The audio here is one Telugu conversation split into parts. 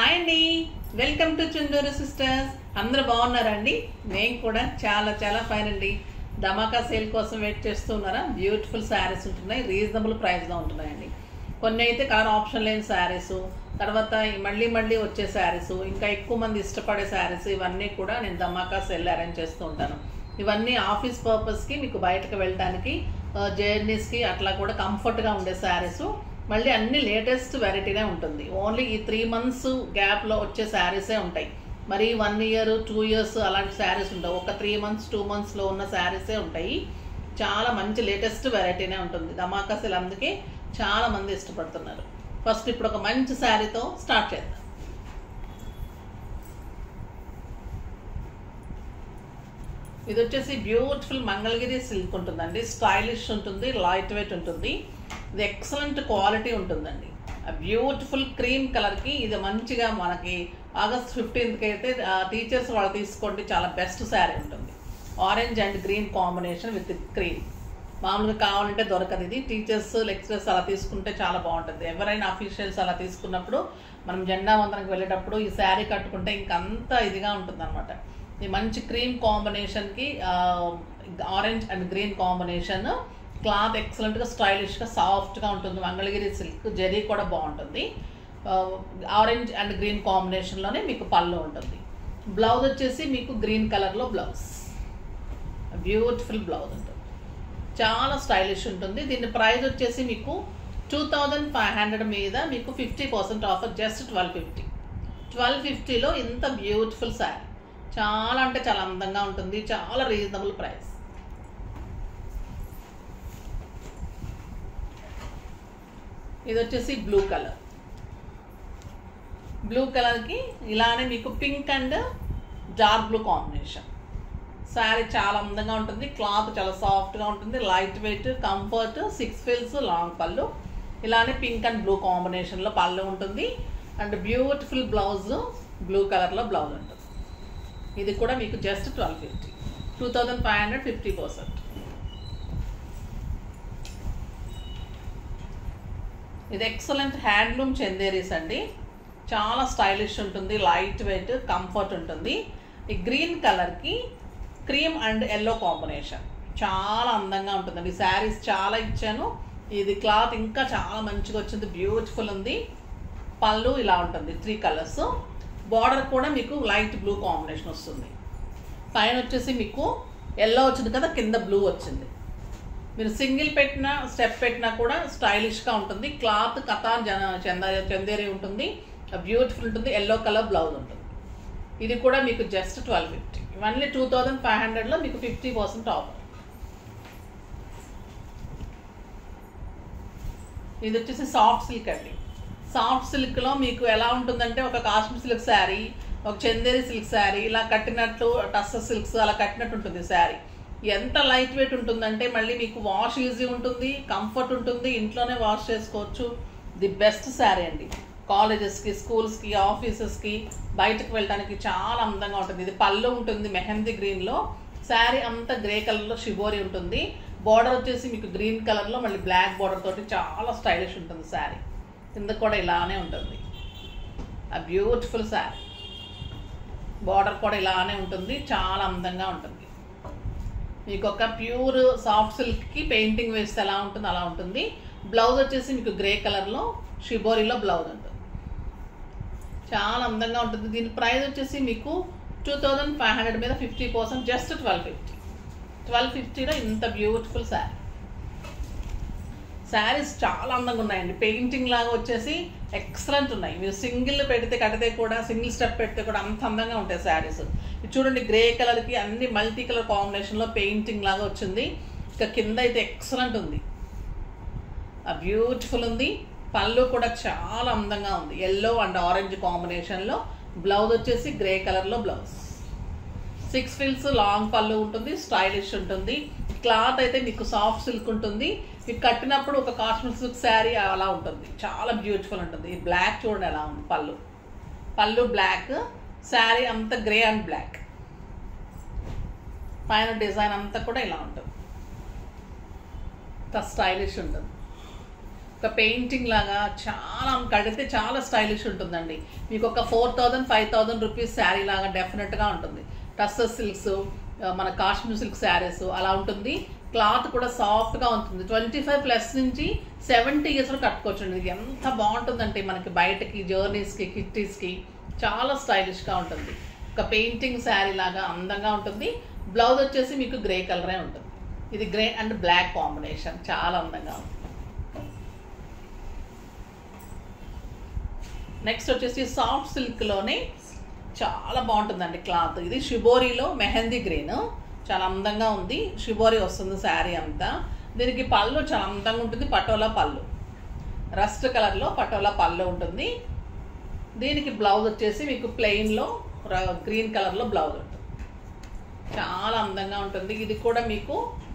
హాయ్ అండి వెల్కమ్ టు చుండూరు సిస్టర్స్ అందరూ బాగున్నారండి మేము కూడా చాలా చాలా ఫైన్ అండి ధమాకా సేల్ కోసం వెయిట్ చేస్తున్నారా బ్యూటిఫుల్ శారీస్ ఉంటున్నాయి రీజనబుల్ ప్రైస్లో ఉంటున్నాయండి కొన్ని అయితే కలర్ ఆప్షన్ లేని శారీస్ తర్వాత ఈ మళ్ళీ మళ్ళీ వచ్చే శారీస్ ఇంకా ఎక్కువ మంది ఇష్టపడే శారీస్ ఇవన్నీ కూడా నేను ధమాకా సెల్ అరేంజ్ చేస్తూ ఉంటాను ఇవన్నీ ఆఫీస్ పర్పస్కి మీకు బయటకు వెళ్ళడానికి జర్నీస్కి అట్లా కూడా కంఫర్ట్గా ఉండే శారీస్ మళ్ళీ అన్ని లేటెస్ట్ వెరైటీనే ఉంటుంది ఓన్లీ ఈ త్రీ మంత్స్ గ్యాప్లో వచ్చే శారీసే ఉంటాయి మరి వన్ ఇయర్ టూ ఇయర్స్ అలాంటి శారీస్ ఉండవు ఒక త్రీ మంత్స్ టూ మంత్స్లో ఉన్న శారీసే ఉంటాయి చాలా మంచి లేటెస్ట్ వెరైటీనే ఉంటుంది ధమాకా సెల్ అందుకే చాలా మంది ఇష్టపడుతున్నారు ఫస్ట్ ఇప్పుడు ఒక మంచి శారీతో స్టార్ట్ చేద్దాం ఇది వచ్చేసి బ్యూటిఫుల్ మంగళగిరి సిల్క్ ఉంటుందండి స్టైలిష్ ఉంటుంది లైట్ వెయిట్ ఉంటుంది ఇది ఎక్సలెంట్ క్వాలిటీ ఉంటుందండి బ్యూటిఫుల్ క్రీమ్ కలర్కి ఇది మంచిగా మనకి ఆగస్ట్ ఫిఫ్టీన్త్కి అయితే టీచర్స్ వాళ్ళు తీసుకోండి చాలా బెస్ట్ శారీ ఉంటుంది orange and green combination with cream మామూలుగా కావాలంటే దొరకదు ఇది టీచర్స్ లెక్చరర్స్ అలా తీసుకుంటే చాలా బాగుంటుంది ఎవరైనా అఫీషియల్స్ అలా తీసుకున్నప్పుడు మనం జెండా వందనకు వెళ్ళేటప్పుడు ఈ శారీ కట్టుకుంటే ఇంకంత ఇదిగా ఉంటుంది అనమాట ఈ మంచి క్రీమ్ కాంబినేషన్కి orange and green combination cloth ఎక్సలెంట్గా స్టైలిష్గా సాఫ్ట్గా ఉంటుంది మంగళగిరి సిల్క్ జరీ కూడా బాగుంటుంది ఆరెంజ్ అండ్ గ్రీన్ కాంబినేషన్లోనే మీకు పళ్ళు ఉంటుంది బ్లౌజ్ వచ్చేసి మీకు గ్రీన్ కలర్లో బ్లౌజ్ బ్యూటిఫుల్ బ్లౌజ్ ఉంటుంది చాలా స్టైలిష్ ఉంటుంది దీని ప్రైస్ వచ్చేసి మీకు టూ థౌజండ్ ఫైవ్ హండ్రెడ్ మీద మీకు fifty percent offer just twelve fifty twelve ఫిఫ్టీలో ఇంత బ్యూటిఫుల్ శారీ చాలా అంటే చాలా అందంగా ఉంటుంది చాలా రీజనబుల్ ప్రైస్ ఇది వచ్చేసి బ్లూ కలర్ బ్లూ కలర్కి ఇలానే మీకు pink and dark blue combination sari చాలా అందంగా ఉంటుంది క్లాత్ చాలా సాఫ్ట్గా ఉంటుంది లైట్ వెయిట్ కంఫర్ట్ సిక్స్ ఫిల్స్ లాంగ్ పళ్ళు ఇలానే పింక్ అండ్ బ్లూ కాంబినేషన్లో పళ్ళు ఉంటుంది అండ్ బ్యూటిఫుల్ బ్లౌజ్ బ్లూ కలర్లో బ్లౌజ్ ఉంటుంది ఇది కూడా మీకు just twelve fifty two thousand five hundred fifty percent ఇది ఎక్సలెంట్ హ్యాండ్లూమ్ చందేరీస్ అండి చాలా స్టైలిష్ ఉంటుంది లైట్ వెయిట్ కంఫర్ట్ ఉంటుంది ఈ గ్రీన్ కలర్కి క్రీమ్ అండ్ ఎల్లో కాంబినేషన్ చాలా అందంగా ఉంటుందండి శారీస్ చాలా ఇచ్చాను ఇది క్లాత్ ఇంకా చాలా మంచిగా వచ్చింది బ్యూటిఫుల్ ఉంది పళ్ళు ఇలా ఉంటుంది త్రీ కలర్స్ బార్డర్ కూడా మీకు లైట్ బ్లూ కాంబినేషన్ వస్తుంది పైన వచ్చేసి మీకు ఎల్లో వచ్చింది కదా కింద బ్లూ వచ్చింది మీరు సింగిల్ పెట్టినా స్టెప్ పెట్టినా కూడా స్టైలిష్గా ఉంటుంది క్లాత్ కథా జన చంద చందేరి ఉంటుంది బ్యూటిఫుల్ ఉంటుంది ఎల్లో కలర్ బ్లౌజ్ ఉంటుంది ఇది కూడా మీకు జస్ట్ ట్వెల్వ్ ఫిఫ్టీ ఇవన్నీ టూ థౌజండ్ ఫైవ్ హండ్రెడ్లో మీకు ఫిఫ్టీ పర్సెంట్ ఆఫర్ ఇది వచ్చేసి సాఫ్ట్ సిల్క్ అండి సాఫ్ట్ సిల్క్లో మీకు ఎలా ఉంటుందంటే ఒక కాశ్మీర్ సిల్క్ శారీ ఒక చందేరి సిల్క్ శారీ ఇలా కట్టినట్లు టస్సర్ సిల్క్స్ అలా కట్టినట్టు ఉంటుంది శారీ ఎంత లైట్ వెయిట్ ఉంటుందంటే మళ్ళీ మీకు వాష్ ఈజీ ఉంటుంది కంఫర్ట్ ఉంటుంది ఇంట్లోనే వాష్ చేసుకోవచ్చు ది బెస్ట్ శారీ అండి కాలేజెస్కి స్కూల్స్కి ఆఫీసెస్కి బయటకు వెళ్ళడానికి చాలా అందంగా ఉంటుంది ఇది పళ్ళు ఉంటుంది మెహందీ గ్రీన్లో శారీ అంతా గ్రే కలర్లో షిబోరి ఉంటుంది బార్డర్ వచ్చేసి మీకు గ్రీన్ కలర్లో మళ్ళీ బ్లాక్ బార్డర్ తోటి చాలా స్టైలిష్ ఉంటుంది శారీ కింద కూడా ఇలానే ఉంటుంది ఆ బ్యూటిఫుల్ శారీ బార్డర్ కూడా ఇలానే ఉంటుంది చాలా అందంగా ఉంటుంది మీకు ఒక ప్యూర్ సాఫ్ట్ సిల్క్కి పెయింటింగ్ వేస్తే ఎలా ఉంటుంది అలా ఉంటుంది బ్లౌజ్ వచ్చేసి మీకు గ్రే కలర్లో షిబోరిలో బ్లౌజ్ ఉంటుంది చాలా అందంగా ఉంటుంది దీని ప్రైస్ వచ్చేసి మీకు టూ థౌజండ్ ఫైవ్ హండ్రెడ్ మీద fifty percent just twelve fifty twelve ఫిఫ్టీలో ఇంత బ్యూటిఫుల్ శారీ శారీస్ చాలా అందంగా ఉన్నాయండి పెయింటింగ్ లాగా వచ్చేసి ఎక్సలెంట్ ఉన్నాయి మీరు సింగిల్ పెడితే కడితే కూడా సింగిల్ స్టెప్ పెడితే కూడా అంత అందంగా ఉంటాయి శారీస్ ఇది చూడండి గ్రే కలర్కి అన్ని మల్టీ కలర్ కాంబినేషన్లో పెయింటింగ్ లాగా వచ్చింది ఇక కింద అయితే ఎక్సలెంట్ ఉంది ఆ బ్యూటిఫుల్ ఉంది పళ్ళు కూడా చాలా అందంగా ఉంది ఎల్లో అండ్ ఆరెంజ్ కాంబినేషన్లో బ్లౌజ్ వచ్చేసి గ్రే కలర్లో బ్లౌజ్ సిక్స్ ఫిల్స్ లాంగ్ పళ్ళు ఉంటుంది స్టైలిష్ ఉంటుంది క్లాత్ అయితే మీకు సాఫ్ట్ సిల్క్ ఉంటుంది మీకు కట్టినప్పుడు ఒక కాశ్మీర్ సిల్క్ శారీ అలా ఉంటుంది చాలా బ్యూటిఫుల్ ఉంటుంది ఈ బ్లాక్ చూడండి ఎలా ఉంది పళ్ళు పళ్ళు బ్లాక్ శారీ అంతా గ్రే అండ్ బ్లాక్ పైన డిజైన్ అంతా కూడా ఇలా ఉంటుంది స్టైలిష్ ఉంటుంది ఒక పెయింటింగ్ లాగా చాలా కడితే చాలా స్టైలిష్ ఉంటుందండి మీకు ఒక four thousand five thousand rupees sari లాగా డెఫినెట్గా ఉంటుంది టస్సర్ సిల్క్స్ మన కాశ్మీర్ సిల్క్ శారీస్ అలా ఉంటుంది క్లాత్ కూడా సాఫ్ట్గా ఉంటుంది ట్వంటీ ఫైవ్ ప్లస్ నుంచి సెవెంటీ ఇయర్స్ వరకు కట్టుకోవచ్చు ఇది ఎంత బాగుంటుందంటే మనకి బయటకి జర్నీస్కి కిట్టీస్కి చాలా స్టైలిష్గా ఉంటుంది ఒక పెయింటింగ్ శారీ లాగా అందంగా ఉంటుంది బ్లౌజ్ వచ్చేసి మీకు గ్రే కలరే ఉంటుంది ఇది గ్రే అండ్ బ్లాక్ కాంబినేషన్ చాలా అందంగా ఉంటుంది నెక్స్ట్ వచ్చేసి సాఫ్ట్ సిల్క్లోనే చాలా బాగుంటుందండి క్లాత్ ఇది షిబోరీలో మెహందీ గ్రీన్ చాలా అందంగా ఉంది షిబోరీ వస్తుంది శారీ అంతా దీనికి పళ్ళు చాలా అందంగా ఉంటుంది పటోలా పళ్ళు రస్ట్ కలర్లో పటోలా పళ్ళు ఉంటుంది దీనికి బ్లౌజ్ వచ్చేసి మీకు ప్లెయిన్లో గ్రీన్ కలర్లో బ్లౌజ్ ఉంటుంది చాలా అందంగా ఉంటుంది ఇది కూడా మీకు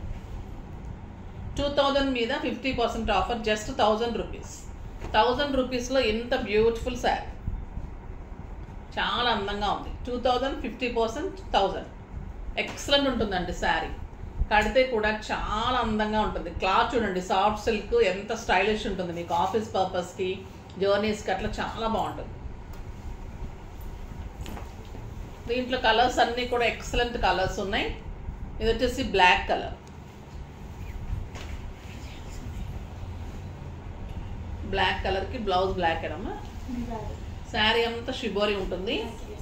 టూ థౌజండ్ మీద fifty percent offer just thousand rupees thousand రూపీస్లో ఎంత బ్యూటిఫుల్ శారీ చాలా అందంగా ఉంది two thousand fifty percent thousand excellent ఉంటుందండి శారీ కడితే కూడా చాలా అందంగా ఉంటుంది క్లాత్ చూడండి సాఫ్ట్ సిల్క్ ఎంత స్టైలిష్ ఉంటుంది మీకు ఆఫీస్ పర్పస్కి జర్నీస్కి అట్లా చాలా బాగుంటుంది దీంట్లో కలర్స్ అన్నీ కూడా ఎక్సలెంట్ కలర్స్ ఉన్నాయి ఇది వచ్చేసి బ్లాక్ కలర్ బ్లాక్ కలర్కి బ్లౌజ్ బ్లాక్ అమ్మా శారీ అంతా షిబోరి ఉంటుంది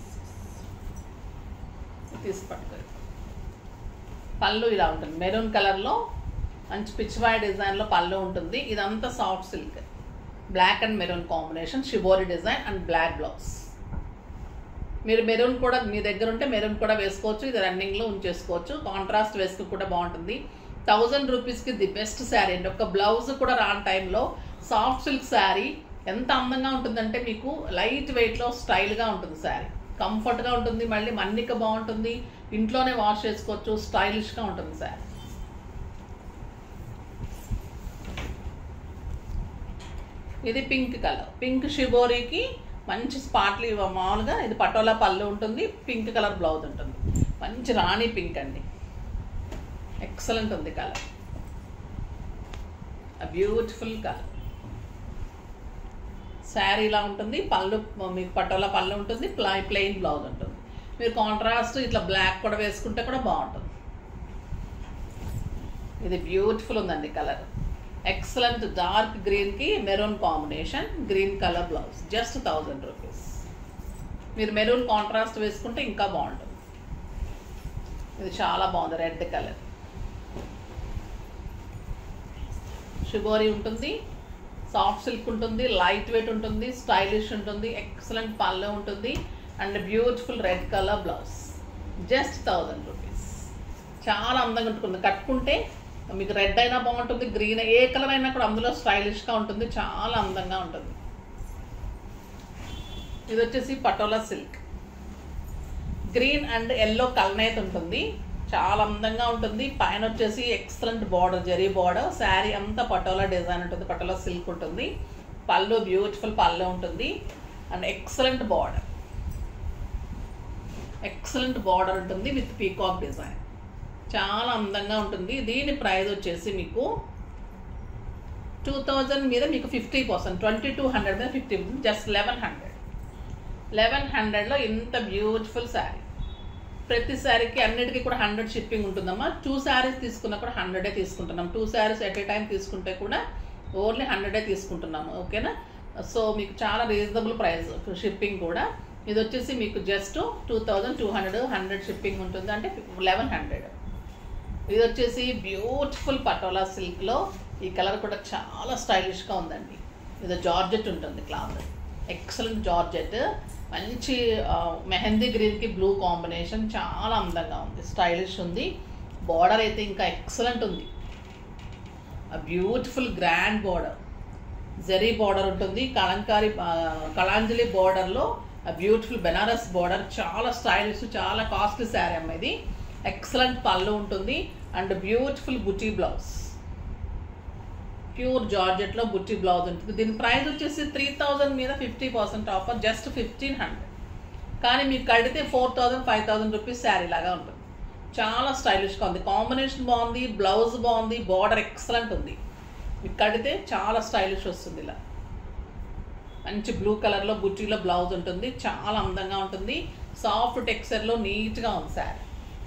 తీసి పట్టుకో పళ్ళు ఇలా ఉంటుంది మెరూన్ కలర్లో మంచి పిచ్చివాయి డిజైన్లో పళ్ళు ఉంటుంది ఇదంతా soft silk black and maroon combination shibori design and black blouse మీరు మెరూన్ కూడా మీ దగ్గర ఉంటే మెరూన్ కూడా వేసుకోవచ్చు ఇది రన్నింగ్లో ఉంచేసుకోవచ్చు కాంట్రాస్ట్ వేసుకు కూడా బాగుంటుంది థౌజండ్ రూపీస్కి ది బెస్ట్ శారీ అండి ఒక బ్లౌజ్ కూడా రాని టైంలో సాఫ్ట్ సిల్క్ శారీ ఎంత అందంగా ఉంటుందంటే మీకు లైట్ వెయిట్లో స్టైల్గా ఉంటుంది శారీ కంఫర్ట్గా ఉంటుంది మళ్ళీ మన్నిక బాగుంటుంది ఇంట్లోనే వాష్ చేసుకోవచ్చు స్టైలిష్గా ఉంటుంది శారీ ఇది పింక్ కలర్ పింక్ షిబోరీకి మంచి స్పాట్లు మామూలుగా ఇది పటోలా పళ్ళు ఉంటుంది పింక్ కలర్ బ్లౌజ్ ఉంటుంది మంచి రాణి పింక్ అండి ఎక్సలెంట్ ఉంది కలర్ బ్యూటిఫుల్ కలర్ శారీ ఇలా ఉంటుంది పళ్ళు మీకు పటోలా పళ్ళు ఉంటుంది ప్లై ప్లెయిన్ బ్లౌజ్ ఉంటుంది మీరు కాంట్రాస్ట్ ఇట్లా బ్లాక్ కూడా వేసుకుంటే కూడా బాగుంటుంది ఇది బ్యూటిఫుల్ ఉందండి కలర్ ఎక్సలెంట్ డార్క్ గ్రీన్కి maroon combination green colour blouse just thousand rupees మీరు మెరూన్ కాంట్రాస్ట్ వేసుకుంటే ఇంకా బాగుంటుంది ఇది చాలా బాగుంది రెడ్ కలర్ షుగోరీ ఉంటుంది సాఫ్ట్ సిల్క్ ఉంటుంది లైట్ వెయిట్ ఉంటుంది స్టైలిష్ ఉంటుంది ఎక్సలెంట్ పళ్ళు ఉంటుంది and beautiful red colour blouse just thousand rupees చాలా అందంగా ఉంటుంది కట్టుకుంటే మీకు రెడ్ అయినా బాగుంటుంది గ్రీన్ ఏ కలర్ అయినా కూడా అందులో స్టైలిష్గా ఉంటుంది చాలా అందంగా ఉంటుంది ఇది వచ్చేసి patola silk green and yellow కల్నేత్ ఉంటుంది చాలా అందంగా ఉంటుంది పైన వచ్చేసి excellent border zari border sari అంతా పటోలా డిజైన్ ఉంటుంది పటోలా సిల్క్ ఉంటుంది పళ్ళు బ్యూటిఫుల్ పళ్ళు ఉంటుంది and excellent border excellent border ఉంటుంది విత్ పీకాక్ డిజైన్ చాలా అందంగా ఉంటుంది దీని ప్రైస్ వచ్చేసి మీకు టూ థౌజండ్ మీద మీకు fifty percent twenty two hundred మీద fifty just eleven hundred eleven హండ్రెడ్లో ఇంత బ్యూటిఫుల్ శారీ ప్రతి శారీకి అన్నిటికీ కూడా హండ్రెడ్ షిప్పింగ్ ఉంటుందమ్మా టూ శారీస్ తీసుకున్నా కూడా హండ్రెడే తీసుకుంటున్నాం two saris at a time తీసుకుంటే కూడా ఓన్లీ హండ్రెడే తీసుకుంటున్నాము ఓకేనా సో మీకు చాలా రీజనబుల్ ప్రైస్ షిప్పింగ్ కూడా ఇది వచ్చేసి మీకు just two thousand two hundred hundred shipping ఉంటుంది అంటే లెవెన్ హండ్రెడ్ ఇది వచ్చేసి బ్యూటిఫుల్ పటోలా సిల్క్లో ఈ కలర్ కూడా చాలా స్టైలిష్గా ఉందండి ఇది జార్జెట్ ఉంటుంది క్లాత్ ఎక్సలెంట్ జార్జెట్ మంచి మెహందీ గ్రీన్కి బ్లూ కాంబినేషన్ చాలా అందంగా ఉంది స్టైలిష్ ఉంది బార్డర్ అయితే ఇంకా ఎక్సలెంట్ ఉంది beautiful grand border zari border ఉంటుంది కలంకారీ కళాంజలి బార్డర్లో బ్యూటిఫుల్ బెనారస్ బార్డర్ చాలా స్టైలిష్ చాలా కాస్ట్లీ శారీ అమ్మ ఇది ఎక్సలెంట్ పళ్ళు ఉంటుంది అండ్ బ్యూటిఫుల్ బుటీ బ్లౌజ్ ప్యూర్ జార్జెట్లో బుట్టి బ్లౌజ్ ఉంటుంది దీని ప్రైస్ వచ్చేసి త్రీ థౌజండ్ మీద fifty percent offer just fifteen hundred కానీ మీకు కడితే four thousand five thousand rupees sari లాగా ఉంటుంది చాలా స్టైలిష్గా ఉంది కాంబినేషన్ బాగుంది బ్లౌజ్ బాగుంది బార్డర్ ఎక్సలెంట్ ఉంది మీకు కడితే చాలా స్టైలిష్ వస్తుంది ఇలా మంచి బ్లూ కలర్లో బుట్టీలో బ్లౌజ్ ఉంటుంది చాలా అందంగా ఉంటుంది సాఫ్ట్ టెక్స్చర్లో నీట్గా ఉంది శారీ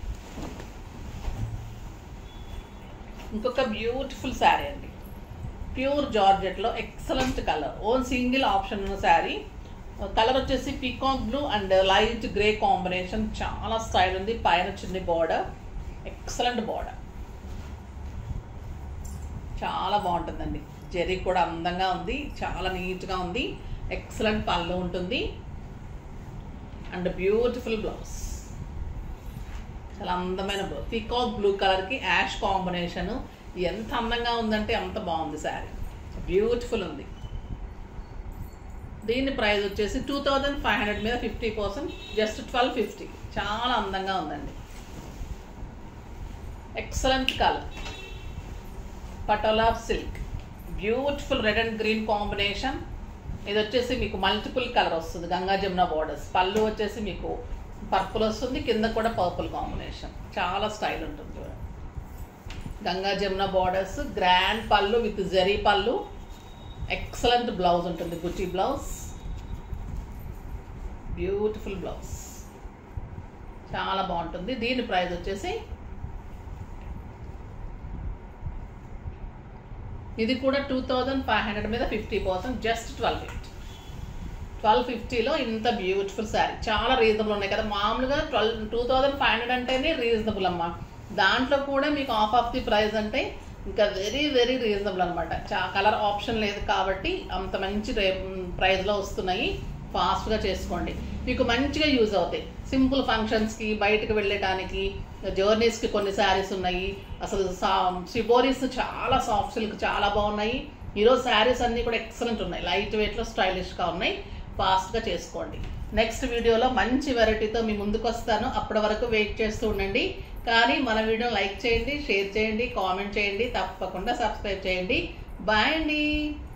ఇంకొక బ్యూటిఫుల్ శారీ అండి ప్యూర్ జార్జెట్లో excellent colour own single option ఉన్న శారీ కలర్ వచ్చేసి peacock blue and light grey combination చాలా స్టైల్ ఉంది పైన చిన్న బార్డర్ ఎక్సలెంట్ బార్డర్ చాలా బాగుంటుందండి జెరీ కూడా అందంగా ఉంది చాలా నీట్గా ఉంది ఎక్సలెంట్ పళ్ళు ఉంటుంది అండ్ బ్యూటిఫుల్ బ్లౌజ్ చాలా అందమైన బ్లౌజ్ పీకాక్ బ్లూ కలర్కి యాష్ కాంబినేషన్ ఎంత అందంగా ఉందంటే అంత బాగుంది శారీ బ్యూటిఫుల్ ఉంది దీని ప్రైస్ వచ్చేసి టూ థౌజండ్ ఫైవ్ హండ్రెడ్ మీద fifty percent just twelve fifty చాలా అందంగా ఉందండి excellent colour patola silk beautiful red and green combination ఇది వచ్చేసి మీకు మల్టిపుల్ కలర్ వస్తుంది గంగా జమున బార్డర్స్ పళ్ళు వచ్చేసి మీకు పర్పుల్ వస్తుంది కింద కూడా పర్పుల్ కాంబినేషన్ చాలా స్టైల్ ఉంటుంది చూడండి గంగా జమున బార్డర్స్ గ్రాండ్ పళ్ళు విత్ జరీ పళ్ళు ఎక్సలెంట్ బ్లౌజ్ ఉంటుంది బుట్టి బ్లౌజ్ బ్యూటిఫుల్ బ్లౌజ్ చాలా బాగుంటుంది దీని ప్రైస్ వచ్చేసి ఇది కూడా టూ థౌజండ్ ఫైవ్ హండ్రెడ్ మీద fifty percent just twelve fifty twelve ఫిఫ్టీలో ఇంత బ్యూటిఫుల్ శారీ చాలా రీజనబుల్ ఉన్నాయి కదా మామూలుగా twelve two thousand five hundred అంటేనే రీజనబుల్ అమ్మా దాంట్లో కూడా మీకు ఆఫ్ ఆఫ్ ది ప్రైస్ అంటే ఇంకా వెరీ వెరీ రీజనబుల్ అనమాట చా కలర్ ఆప్షన్ లేదు కాబట్టి అంత మంచి రే ప్రైస్లో వస్తున్నాయి ఫాస్ట్గా చేసుకోండి మీకు మంచిగా యూజ్ అవుతాయి సింపుల్ ఫంక్షన్స్కి బయటకు వెళ్ళటానికి జర్నీస్కి కొన్ని శారీస్ ఉన్నాయి అసలు సా షిబోరీస్ చాలా సాఫ్ట్ సిల్క్ చాలా బాగున్నాయి ఈరోజు శారీస్ అన్నీ కూడా ఎక్సలెంట్ ఉన్నాయి లైట్ వెయిట్లో స్టైలిష్గా ఉన్నాయి ఫాస్ట్గా చేసుకోండి నెక్స్ట్ వీడియోలో మంచి వెరైటీతో మీ ముందుకు వస్తాను అప్పటి వరకు వెయిట్ చేస్తూ ఉండండి కానీ మన వీడియో లైక్ చేయండి షేర్ చేయండి కామెంట్ చేయండి తప్పకుండా సబ్స్క్రైబ్ చేయండి బాయ్ అండి